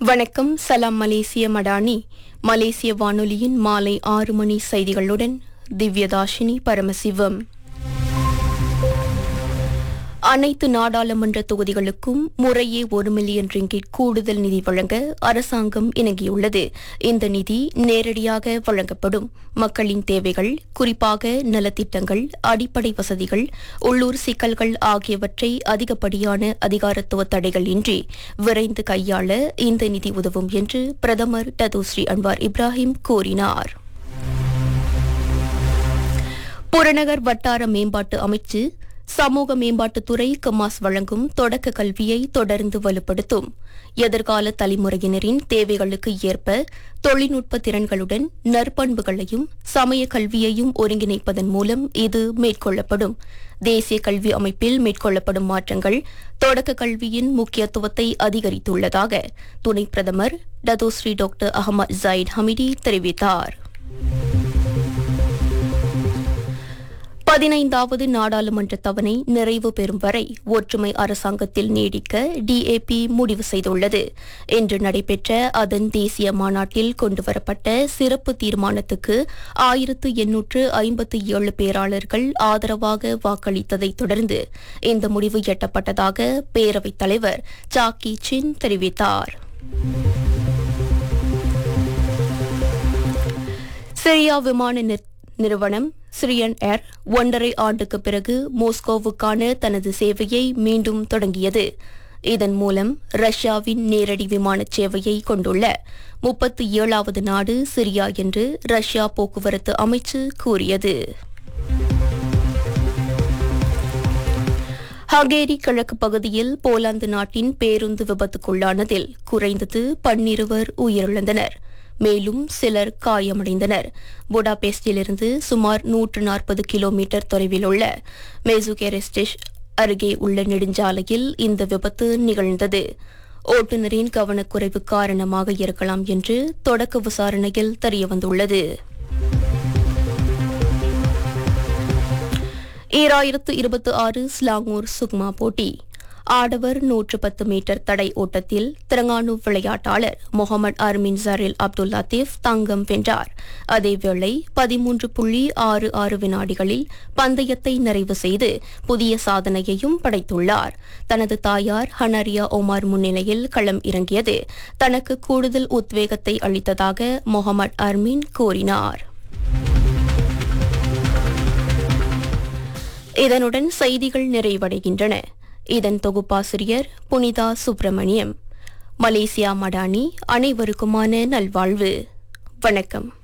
வணக்கம் சலாம் மலேசிய மடானி மலேசிய வானொலியின் மாலை ஆறு மணி செய்திகளுடன் திவ்யதாஷினி பரமசிவம் அனைத்து நாடாளுமன்ற தொகுதிகளுக்கும் முறையே ஒரு மில்லியன் ரிங்கிட் கூடுதல் நிதி வழங்க அரசாங்கம் இணங்கியுள்ளது இந்த நிதி நேரடியாக வழங்கப்படும் மக்களின் தேவைகள் குறிப்பாக நலத்திட்டங்கள் அடிப்படை வசதிகள் உள்ளூர் சிக்கல்கள் ஆகியவற்றை அதிகப்படியான அதிகாரத்துவ தடைகள் இன்றி விரைந்து கையாள இந்த நிதி உதவும் என்று பிரதமர் டதுஸ்ரீ அன்வார் இப்ராஹிம் கூறினார் புறநகர் வட்டார மேம்பாட்டு அமைச்சு சமூக மேம்பாட்டுத்துறை கமாஸ் வழங்கும் தொடக்க கல்வியை தொடர்ந்து வலுப்படுத்தும் எதிர்கால தலைமுறையினரின் தேவைகளுக்கு ஏற்ப தொழில்நுட்ப திறன்களுடன் நற்பண்புகளையும் சமய கல்வியையும் ஒருங்கிணைப்பதன் மூலம் இது மேற்கொள்ளப்படும் தேசிய கல்வி அமைப்பில் மேற்கொள்ளப்படும் மாற்றங்கள் தொடக்க கல்வியின் முக்கியத்துவத்தை அதிகரித்துள்ளதாக துணை பிரதமர் Dato Sri doctor Ahmad Zahid Hamidi தெரிவித்தார் பதினைந்தாவது நாடாளுமன்ற தவணை நிறைவு பெறும் வரை ஒற்றுமை அரசாங்கத்தில் நீடிக்க டிஏபி முடிவு செய்துள்ளது இன்று நடைபெற்ற அதன் தேசிய மாநாட்டில் கொண்டுவரப்பட்ட சிறப்பு தீர்மானத்துக்கு ஆயிரத்து எண்ணூற்று ஐம்பத்தி ஏழு பேராளர்கள் ஆதரவாக வாக்களித்ததைத் தொடர்ந்து இந்த முடிவு எட்டப்பட்டதாக பேரவைத் தலைவர் சாக்கி சின் தெரிவித்தார் சிரியா விமான நிறுத்த நிறுவனம் சிரியன் ஏர் ஒன்றரை ஆண்டுக்கு பிறகு மோஸ்கோவுக்கான தனது சேவையை மீண்டும் தொடங்கியது இதன் மூலம் ரஷ்யாவின் நேரடி விமான சேவையை கொண்டுள்ள முப்பத்தி ஏழாவது நாடு சிரியா என்று ரஷ்யா போக்குவரத்து அமைச்சு கூறியது ஹங்கேரி கிழக்கு பகுதியில் போலாந்து நாட்டின் பேருந்து விபத்துக்குள்ளானதில் குறைந்தது பன்னிருவர் உயிரிழந்தனர் மேலும் சிலர் காயமடைந்தனர் புடாபெஸ்டிலிருந்து சுமார் நூற்று நாற்பது கிலோமீட்டர் தொலைவில் உள்ள மேசுகேரெஸ்டிஷ் அருகே உள்ள நெடுஞ்சாலையில் இந்த விபத்து நிகழ்ந்தது ஓட்டுநரின் கவனக்குறைவு காரணமாக இருக்கலாம் என்று தொடக்க விசாரணையில் தெரியவந்துள்ளது ஈராயிரத்து இருபத்தி ஆறு ஸ்லாங்கூர் சுக்மா போட்டி ஆடவர் நூற்று பத்து மீட்டர் தடை ஓட்டத்தில் திரங்கானு விளையாட்டாளர் Muhammad Armin Zaril Abdul Latif தங்கம் வென்றார் அதேவேளை பதிமூன்று புள்ளி ஆறு ஆறு வினாடிகளில் பந்தயத்தை நிறைவு செய்து புதிய சாதனையையும் படைத்துள்ளார் தனது தாயார் ஹனரியா ஒமார் முன்னிலையில் களம் இறங்கியது தனக்கு கூடுதல் உத்வேகத்தை அளித்ததாக முகமது அர்மின் கூறினார் இதனுடன் செய்திகள் நிறைவடைகின்றன இதன் தொகுப்பாசிரியர் புனிதா சுப்பிரமணியம் மலேசியா மடானி அனைவருக்குமான நல்வாழ்வு வணக்கம்